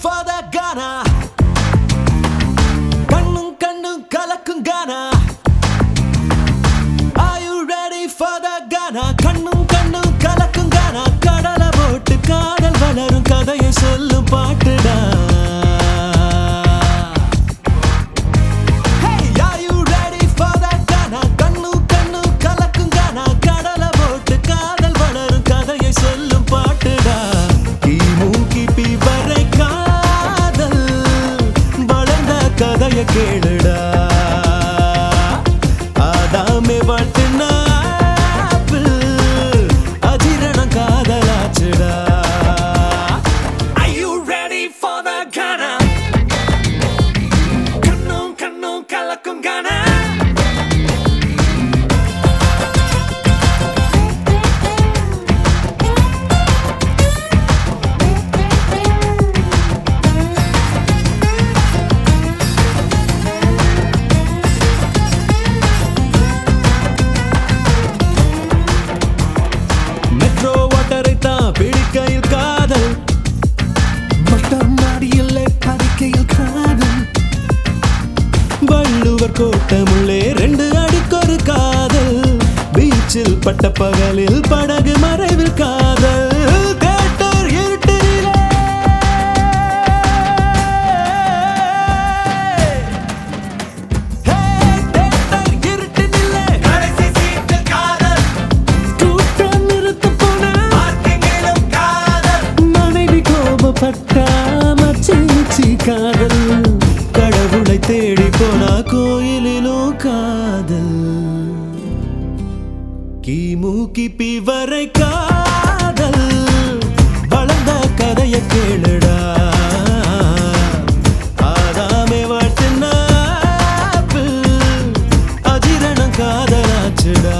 for the Ghana? கண்ணும் கண்ணும் கலக்கும் Ghana. Are you ready for the Ghana? கண்ணும் கண்ணும் கலக்கும் Ghana. கடலை போட்டு காதல் வளரும் கதையை சொல்லும் பாட்டுடா Hey, are you ready for that Ghana? கண்ணும் கண்ணும் கலக்கும் Ghana. கடலை போட்டு காதல் வளரும் கதையை சொல்லும் பாட்டுடா கிமு கிபி வரை காதல் வளர்ந்த கதையை கேளுடா ஆதாமே வாழ்த்தின ஆப்பிள் அஜிரணம் காதலாச்சுடா Are you ready for the Ghana? கண்ணும் கண்ணும் கலக்கும் Ghana. மெட்ரோ வாட்டரை தான் பிடிக்கையில் காதல் மட்டம் மாடியில் பறிக்கையில் காதல் வள்ளுவர் கோட்டமுள்ளே ரெண்டு அடிக்கொரு காதல் பீச்சில் பட்ட பகலில் படகு மறைவில் காதல் தேட்டர் இருட்டிலே ஹே, தேட்டர் இருட்டினிலே கடைசி சீட்டில் காதல் கூட்டம் நிறுத்த போனா பார்க்கிங்கிலும் காதல் மனைவி கோபப்பட்டா மச்சி காதல் கடவுளை தேடி போனா கோயிலிலும் காதல் கிமு கிபி வரை காதல் வளர்ந்த கதையை கேளுடா ஆதாமே வாழ்த்தின ஆப்பிள் அஜிரணம் காதலாச்சுடா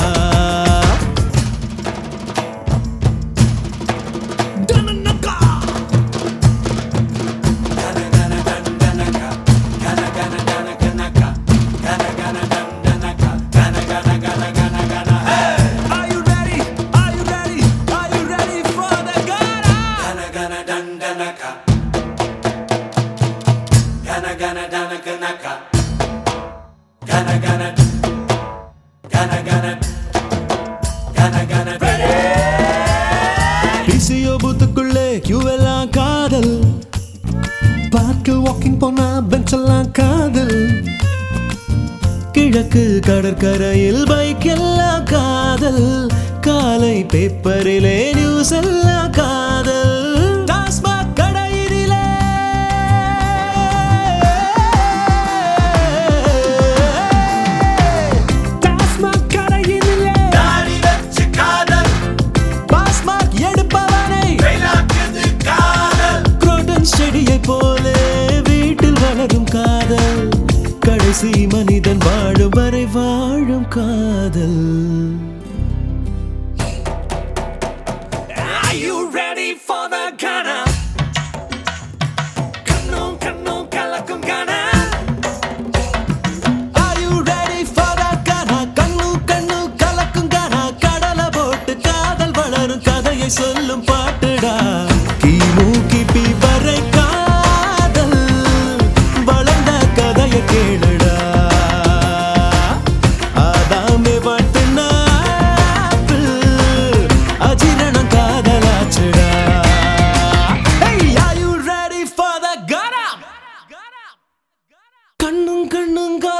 Are you ready? Are you ready? Are you ready for the Ghana? gana gana dan danaka gana gana dana ganaka gana gana gana gana gana gana பிசியோ பூத்துக்குள்ளே கியூ எல்லாம் காதல் பார்க்கில் வாக்கிங் போனா பெஞ்ச் எல்லாம் காதல் கிழக்கு கடற்கரையில் பைக் எல்லாம் காதல் காலை பேப்பரிலே நியூஸ் எல்லாம் காதல் டாஸ்மாக் கடையிலே டாஸ்மாக் கடையிலே தாடி வச்சு காதல் பாஸ்மாக் எடுப்பவனை வெயிலாக்குது காதல் குரோட்டன் செடியை போல வீட்டில் வளரும் காதல் கடைசி மனிதன் வாழும் வரை வாழும் காதல் Are you ready for the Ghana? கண்ணும் கண்ணும் கலக்கும் Ghana. Are you ready for the Ghana? கண்ணும் கண்ணும் கலக்கும் Ghana. கடலை போட்டு காதல் வளரும் கதையை சொல்லும் பாட்டுடா கிமு கிபி வரை காதல் வளர்ந்த கதையை கேளுடா ஆதாமே வாழ்த்தின ஆப்பிள் அஜிரணம் காதலாச்சுடா Hey, are you ready for the Ghana? கண்ணும் கண்ணும் கா